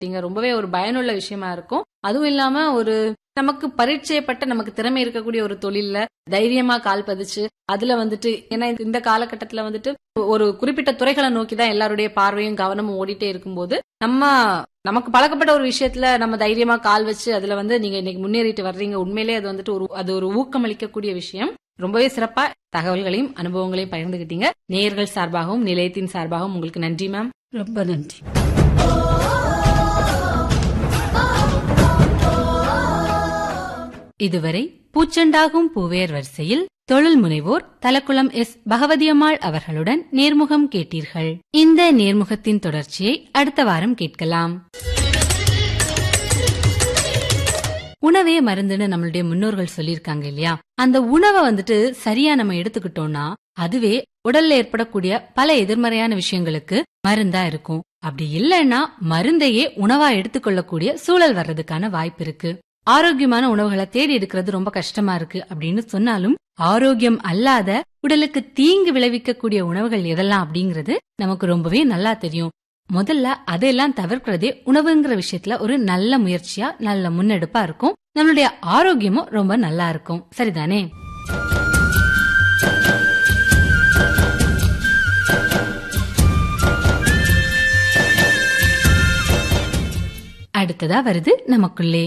நீங்க ரொம்பவே ஒரு பயனுள்ள விஷயமா இருக்கும் அதுவும் இல்லாம ஒரு நமக்கு பரீட்சையப்பட்ட நமக்கு திறமை இருக்கக்கூடிய ஒரு தொழில்ல தைரியமா கால் பதிச்சு அதுல வந்துட்டு ஏன்னா இந்த காலகட்டத்துல வந்துட்டு ஒரு குறிப்பிட்ட துறைகளை நோக்கி தான் எல்லாருடைய பார்வையும் கவனமும் ஓடிட்டே இருக்கும்போது நம்ம நமக்கு பழக்கப்பட்ட ஒரு விஷயத்துல நம்ம தைரியமா கால் வச்சு அதுல வந்து நீங்க இன்னைக்கு முன்னேறிட்டு வர்றீங்க உண்மையிலேயே அது வந்துட்டு ஒரு அது ஒரு ஊக்கம் அளிக்கக்கூடிய விஷயம் ரொம்பவே சிறப்பா தகவல்களையும் அனுபவங்களையும் பகிர்ந்துகிட்டீங்க நேயர்கள் சார்பாகவும் நிலையத்தின் சார்பாகவும் உங்களுக்கு நன்றி மேம் ரொம்ப நன்றி இதுவரை பூச்செண்டாகும் பூவேர் வரிசையில் தொழில் முனைவோர் தலக்குளம் எஸ் பகவதியம்மாள் அவர்களுடன் நேர்முகம் கேட்டீர்கள் இந்த நேர்முகத்தின் தொடர்ச்சியை அடுத்த வாரம் கேட்கலாம் உணவே மருந்துன்னு நம்மளுடைய முன்னோர்கள் சொல்லியிருக்காங்க இல்லையா அந்த உணவை வந்துட்டு சரியா நம்ம எடுத்துக்கிட்டோம்னா அதுவே உடல்ல ஏற்படக்கூடிய பல எதிர்மறையான விஷயங்களுக்கு மருந்தா இருக்கும் அப்படி இல்லைன்னா மருந்தையே உணவா எடுத்துக்கொள்ளக்கூடிய சூழல் வர்றதுக்கான வாய்ப்பு இருக்கு ஆரோக்கியமான உணவுகளை தேடி எடுக்கிறது ரொம்ப கஷ்டமா இருக்கு அப்படின்னு சொன்னாலும் ஆரோக்கியம் அல்லாத உடலுக்கு தீங்கு விளைவிக்கக்கூடிய உணவுகள் எதெல்லாம் அப்படிங்கறது நமக்கு ரொம்பவே நல்லா தெரியும் முதல்ல அதையெல்லாம் தவிர்க்கிறதே உணவுங்கிற விஷயத்துல ஒரு நல்ல முயற்சியா நல்ல முன்னெடுப்பா இருக்கும் நம்மளுடைய ஆரோக்கியமும் ரொம்ப நல்லா இருக்கும் சரிதானே அடுத்ததா வருது நமக்குள்ளே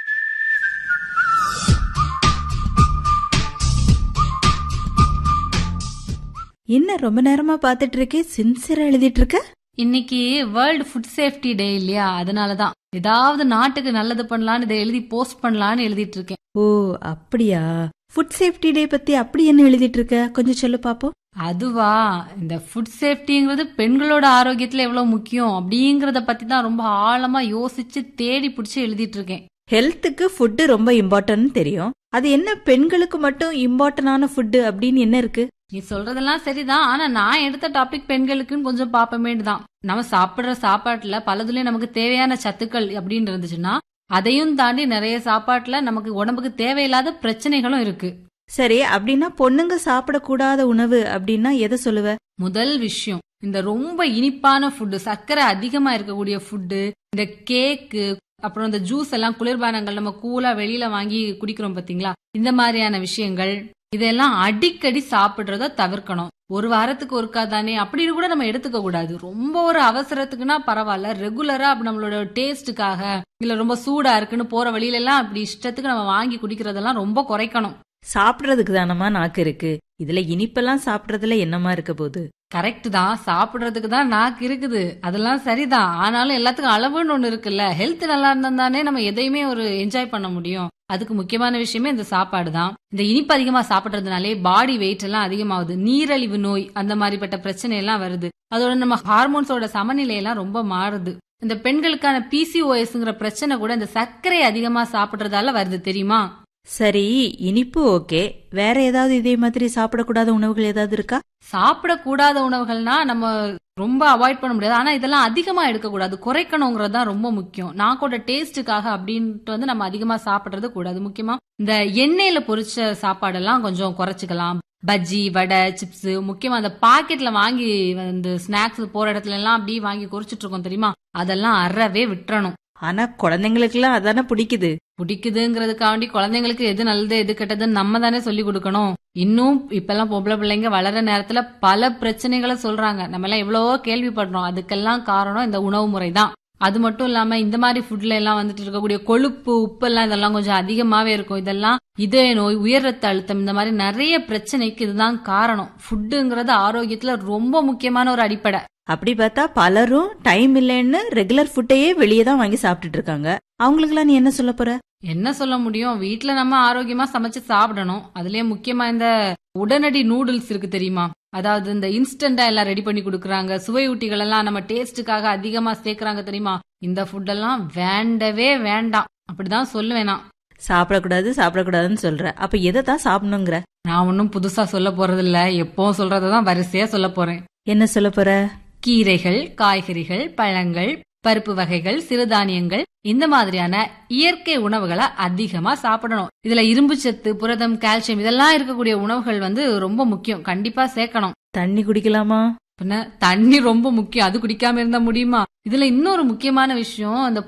என்ன ரொம்ப நேரமா பாத்துட்டு இருக்கே சின்சியரா எழுதிட்டு இருக்க இன்னைக்கு வேர்ல்டு ஃபுட் சேஃப்டி டே இல்லையா அதனாலதான் ஏதாவது நாட்டுக்கு நல்லது பண்ணலான்னு இதை எழுதி போஸ்ட் பண்ணலான்னு எழுதிட்டு இருக்கேன் ஓ அப்படியா ஃபுட் சேஃப்டி டே பத்தி அப்படி என்ன எழுதிட்டு இருக்க கொஞ்சம் சொல்லு பாப்போம் அதுவா இந்த ஃபுட் சேஃப்டிங்கிறது பெண்களோட ஆரோக்கியத்துல எவ்வளவு முக்கியம் அப்படிங்கறத பத்தி தான் ரொம்ப ஆழமா யோசிச்சு தேடி பிடிச்சு எழுதிட்டு இருக்கேன் ஹெல்த்துக்கு ஃபுட்டு ரொம்ப இம்பார்ட்டன்ட் தெரியும் அது என்ன பெண்களுக்கு மட்டும் இம்பார்ட்டன்டான ஃபுட்டு அப்படின்னு என்ன இருக்கு நீ சொல்றதெல்லாம் சரிதான் ஆனா நான் எடுத்த டாபிக் பெண்களுக்குன்னு கொஞ்சம் பாப்பமேட்டு தான் நம்ம சாப்பிடுற சாப்பாட்டுல பலதுலயும் நமக்கு தேவையான சத்துக்கள் அப்படின்னு இருந்துச்சுன்னா அதையும் தாண்டி நிறைய சாப்பாட்டுல நமக்கு உடம்புக்கு தேவையில்லாத பிரச்சனைகளும் இருக்கு சரி அப்படின்னா பொண்ணுங்க சாப்பிடக்கூடாத உணவு அப்படின்னா எதை சொல்லுவ முதல் விஷயம் இந்த ரொம்ப இனிப்பான ஃபுட்டு சர்க்கரை அதிகமா இருக்கக்கூடிய ஃபுட்டு இந்த கேக்கு அப்புறம் இந்த ஜூஸ் எல்லாம் குளிர்பானங்கள் நம்ம கூலா வெளியில வாங்கி குடிக்கிறோம் பாத்தீங்களா இந்த மாதிரியான விஷயங்கள் இதெல்லாம் அடிக்கடி சாப்பிடுறத தவிர்க்கணும் ஒரு வாரத்துக்கு ஒருக்கா தானே அப்படின்னு கூட நம்ம எடுத்துக்க கூடாது ரொம்ப ஒரு அவசரத்துக்குன்னா பரவாயில்ல ரெகுலரா அப்படி நம்மளோட டேஸ்ட்டுக்காக இல்ல ரொம்ப சூடா இருக்குன்னு போற வழியில எல்லாம் அப்படி இஷ்டத்துக்கு நம்ம வாங்கி குடிக்கிறதெல்லாம் ரொம்ப குறைக்கணும் சாப்பிடுறதுக்கு தானமா நாக்கு இருக்கு இதுல இனிப்பெல்லாம் சாப்பிடுறதுல என்னமா இருக்க போகுது கரெக்ட் தான் சாப்பிடுறதுக்கு தான் நாக்கு இருக்குது அதெல்லாம் சரிதான் ஆனாலும் எல்லாத்துக்கும் அளவுன்னு ஒண்ணு இருக்குல்ல ஹெல்த் நல்லா இருந்தா தானே நம்ம எதையுமே ஒரு என்ஜாய் பண்ண முடியும் அதுக்கு முக்கியமான விஷயமே இந்த சாப்பாடு தான் இந்த இனிப்பு அதிகமா சாப்பிடுறதுனாலே பாடி வெயிட் எல்லாம் அதிகமாகுது நீரழிவு நோய் அந்த மாதிரிப்பட்ட பிரச்சனை எல்லாம் வருது அதோட நம்ம ஹார்மோன்ஸோட சமநிலை எல்லாம் ரொம்ப மாறுது இந்த பெண்களுக்கான பிசிஓஎஸ்ங்கிற பிரச்சனை கூட இந்த சர்க்கரை அதிகமா சாப்பிடுறதால வருது தெரியுமா சரி இனிப்பு ஓகே வேற ஏதாவது இதே மாதிரி சாப்பிடக்கூடாத உணவுகள் ஏதாவது இருக்கா சாப்பிடக்கூடாத உணவுகள்னா நம்ம ரொம்ப அவாய்ட் பண்ண முடியாது ஆனா இதெல்லாம் அதிகமா எடுக்கக்கூடாது குறைக்கணுங்கிறது தான் ரொம்ப முக்கியம் நாக்கோட டேஸ்ட்டுக்காக அப்படின்ட்டு வந்து நம்ம அதிகமா சாப்பிடுறது கூடாது முக்கியமா இந்த எண்ணெயில பொரிச்ச சாப்பாடெல்லாம் கொஞ்சம் குறைச்சிக்கலாம் பஜ்ஜி வடை சிப்ஸ் முக்கியமா அந்த பாக்கெட்ல வாங்கி இந்த ஸ்நாக்ஸ் போற இடத்துல எல்லாம் அப்படியே வாங்கி குறிச்சிட்டு இருக்கோம் தெரியுமா அதெல்லாம் அறவே விட்டுறணும் ஆனா குழந்தைங்களுக்கு எல்லாம் அதானே பிடிக்குது பிடிக்குதுங்கிறதுக்காண்டி குழந்தைங்களுக்கு எது நல்லது எது கெட்டதுன்னு நம்ம தானே சொல்லி கொடுக்கணும் இன்னும் இப்பெல்லாம் பொம்பளை பிள்ளைங்க வளர நேரத்துல பல பிரச்சனைகளை சொல்றாங்க நம்ம எல்லாம் எவ்வளவோ கேள்விப்படுறோம் அதுக்கெல்லாம் காரணம் இந்த உணவு முறை தான் அது மட்டும் இல்லாம இந்த மாதிரி ஃபுட்ல எல்லாம் வந்துட்டு இருக்கக்கூடிய கொழுப்பு உப்பு எல்லாம் இதெல்லாம் கொஞ்சம் அதிகமாவே இருக்கும் இதெல்லாம் இதய நோய் உயர் ரத்த அழுத்தம் இந்த மாதிரி நிறைய பிரச்சனைக்கு இதுதான் காரணம் ஃபுட்டுங்கிறது ஆரோக்கியத்துல ரொம்ப முக்கியமான ஒரு அடிப்படை அப்படி பார்த்தா பலரும் டைம் இல்லைன்னு ரெகுலர் ஃபுட்டையே வெளியே தான் வாங்கி சாப்பிட்டுட்டு இருக்காங்க அவங்களுக்குலாம் நீ என்ன சொல்ல போற என்ன சொல்ல முடியும் வீட்ல நம்ம ஆரோக்கியமா சமைச்சு சாப்பிடணும் அதுலயே முக்கியமா இந்த உடனடி நூடுல்ஸ் இருக்கு தெரியுமா அதாவது இந்த இன்ஸ்டன்டா எல்லாம் ரெடி பண்ணி கொடுக்கறாங்க சுவையூட்டிகள் எல்லாம் நம்ம டேஸ்ட்டுக்காக அதிகமா சேர்க்கறாங்க தெரியுமா இந்த ஃபுட் எல்லாம் வேண்டவே வேண்டாம் அப்படிதான் சொல்லுவேன் நான் சாப்பிடக்கூடாது சாப்பிடக்கூடாதுன்னு சொல்ற அப்ப எதை தான் சாப்பிடணுங்கிற நான் ஒன்னும் புதுசா சொல்ல போறது இல்ல எப்பவும் சொல்றதான் வரிசையா சொல்ல போறேன் என்ன சொல்ல போற கீரைகள் காய்கறிகள் பழங்கள் பருப்பு வகைகள் சிறுதானியங்கள் இந்த மாதிரியான இயற்கை உணவுகளை அதிகமா சாப்பிடணும் இதுல இரும்பு சத்து புரதம் கால்சியம் இதெல்லாம் இருக்கக்கூடிய உணவுகள் வந்து ரொம்ப முக்கியம் கண்டிப்பா சேர்க்கணும் தண்ணி குடிக்கலாமா பின்ன தண்ணி ரொம்ப முக்கியம் அது குடிக்காம இருந்தா முடியுமா இதுல இன்னொரு முக்கியமான விஷயம் அந்த